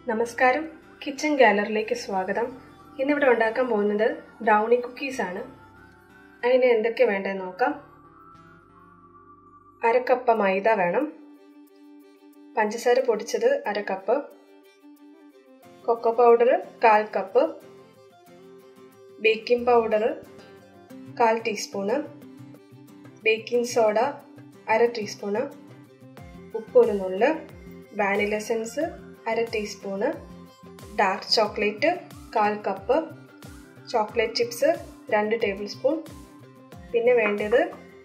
നമസ്കാരം കിച്ചൺ ഗാലറിയിലേക്ക് സ്വാഗതം ഇന്നിവിടെ ഉണ്ടാക്കാൻ പോകുന്നത് ബ്രൗണി കുക്കീസ് ആണ് അതിന് എന്തൊക്കെ വേണ്ടതെന്ന് നോക്കാം അര കപ്പ് മൈദ വേണം പഞ്ചസാര പൊടിച്ചത് അര കപ്പ് കൊക്കോ പൗഡർ കാൽ കപ്പ് ബേക്കിംഗ് പൗഡർ കാൽ ടീസ്പൂണ് ബേക്കിംഗ് സോഡ അര ടീസ്പൂണ് ഉപ്പ് ഒരു നുള്ള് വാനില എസൻസ് അര ടീസ്പൂണ് ഡാർക്ക് ചോക്ലേറ്റ് കാൽ കപ്പ് ചോക്ലേറ്റ് ചിപ്സ് രണ്ട് ടേബിൾ സ്പൂൺ പിന്നെ വേണ്ടത്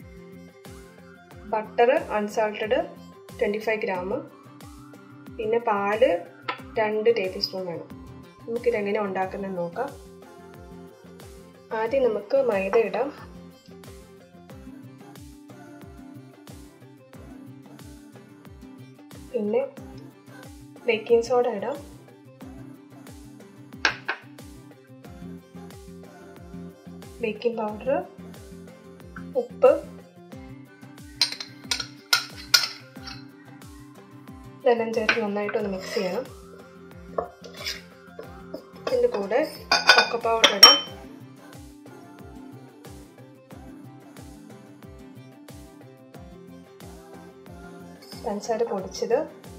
butter unsalted twenty five gram പിന്നെ പാല് രണ്ട് ടേബിൾ സ്പൂൺ വേണം നമുക്കിതെങ്ങനെ ഉണ്ടാക്കുന്നത് നോക്കാം ആദ്യം നമുക്ക് മൈദ ഇടാം പിന്നെ ബേക്കിംഗ് സോഡ ഇടാം ബേക്കിംഗ് പൗഡർ ഉപ്പ് ഇതെല്ലാം ചേർത്ത് നന്നായിട്ടൊന്ന് മിക്സ് ചെയ്യണം ഇതിൻ്റെ കൂടെ കൊക്കോ പൗഡർ ഇടാം പഞ്ചസാര പൊടിച്ചത്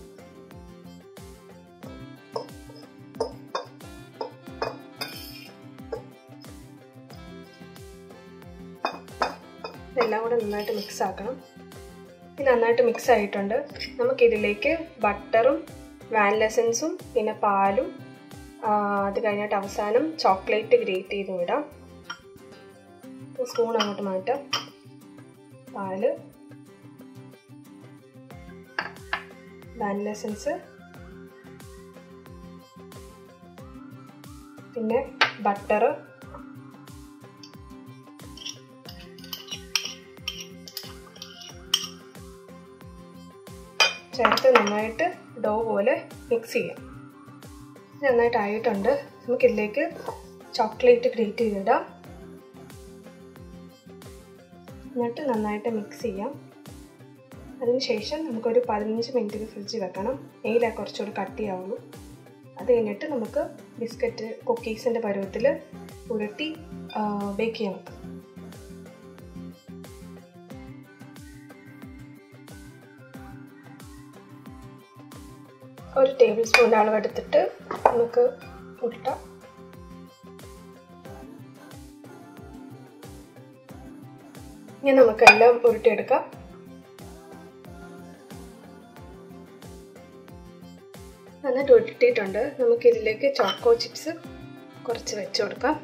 ഇതെല്ലാം കൂടെ നന്നായിട്ട് മിക്സ് ആക്കണം ഇത് നന്നായിട്ട് മിക്സ് ആയിട്ടുണ്ട് നമുക്കിതിലേക്ക് ബട്ടറും വാനില എസൻസും പിന്നെ പാലും അത് കഴിഞ്ഞിട്ട് അവസാനം ചോക്ലേറ്റ് ഗ്രേറ്റ് ചെയ്ത് വിടാം സ്പൂൺ അങ്ങോട്ട് മാറ്റാം പാല് വാനില എസൻസ് പിന്നെ ബട്ടർ ചേർത്ത് നന്നായിട്ട് ഡോ പോലെ മിക്സ് ചെയ്യാം നന്നായിട്ട് ആയിട്ടുണ്ട് നമുക്കിതിലേക്ക് ചോക്ലേറ്റ് ഗ്രേറ്റ് ചെയ്തിടാം എന്നിട്ട് നന്നായിട്ട് മിക്സ് ചെയ്യാം അതിനുശേഷം നമുക്കൊരു പതിനഞ്ച് മിനിറ്റ് ഫ്രിഡ്ജിൽ വെക്കണം നെയ്യില കുറച്ചുകൂടി കട്ടിയാവുള്ളൂ അത് കഴിഞ്ഞിട്ട് നമുക്ക് ബിസ്ക്കറ്റ് കുക്കീസിൻ്റെ പരുവത്തിൽ ഉരുട്ടി ബേക്ക് ചെയ്യാൻ വെക്കാം ഒരു ടേബിൾ സ്പൂൺ അളവെടുത്തിട്ട് നമുക്ക് ഉരുട്ടാം ഇനി നമുക്കെല്ലാം ഉരുട്ടിയെടുക്കാം നന്നായിട്ട് ഉരുട്ടിയിട്ടുണ്ട് നമുക്കിതിലേക്ക് ചോക്കോ ചിപ്സ് കുറച്ച് വെച്ച് കൊടുക്കാം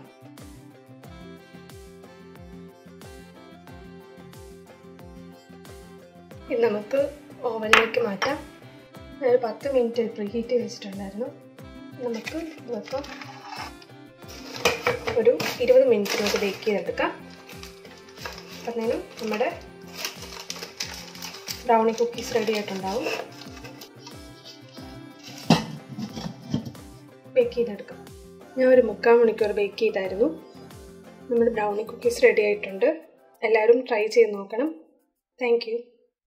ഇത് നമുക്ക് ഓവനിലേക്ക് മാറ്റാം ഒരു പത്ത് മിനിറ്റ് പ്രീ ഹീറ്റ് വെച്ചിട്ടുണ്ടായിരുന്നു നമുക്ക് ഇതിപ്പോൾ ഒരു ഇരുപത് മിനിറ്റിനോട്ട് ബേക്ക് ചെയ്തെടുക്കാം അപ്പോഴത്തേനും നമ്മുടെ ബ്രൗണി കുക്കീസ് റെഡി ആയിട്ടുണ്ടാവും ബേക്ക് ചെയ്തെടുക്കാം ഞാൻ ഒരു മുക്കാൽ മണിക്കൂർ ബേക്ക് ചെയ്തായിരുന്നു നമ്മുടെ ബ്രൗണി കുക്കീസ് റെഡി ആയിട്ടുണ്ട് എല്ലാവരും ട്രൈ ചെയ്ത് നോക്കണം താങ്ക്